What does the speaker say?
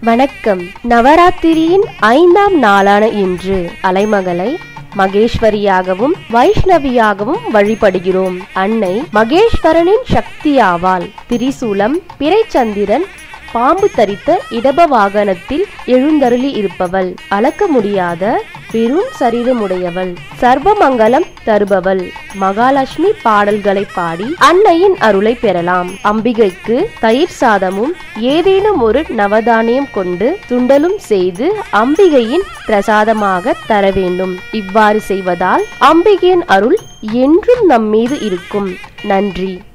வணக்கம் நவராத்திரியின் ஐந்தாம் நாளான இன்று அலைமகளை மகேஸ்வரியாகவும் வைஷ்ணவியாகவும் வழிபடுகிறோம் அன்னை மகேஸ்வரனின் சக்தியாவாள் திரிசூலம் பிறைச்சந்திரன் பாம்பு தரித்த இடப வாகனத்தில் எழுந்தருளி இருப்பவள் அளக்க முடியாத பெரும் சரீரமுடையவள் சர்வமங்கலம் தருபவள் மகாலட்சுமி பாடல்களை பாடி அன்னையின் அருளை பெறலாம் அம்பிகைக்கு தயிர் சாதமும் ஏதேனும் ஒரு நவதானியம் கொண்டு துண்டலும் செய்து அம்பிகையின் பிரசாதமாக தர வேண்டும் இவ்வாறு செய்வதால் அம்பிகையின் அருள் என்றும் நம்மீது இருக்கும் நன்றி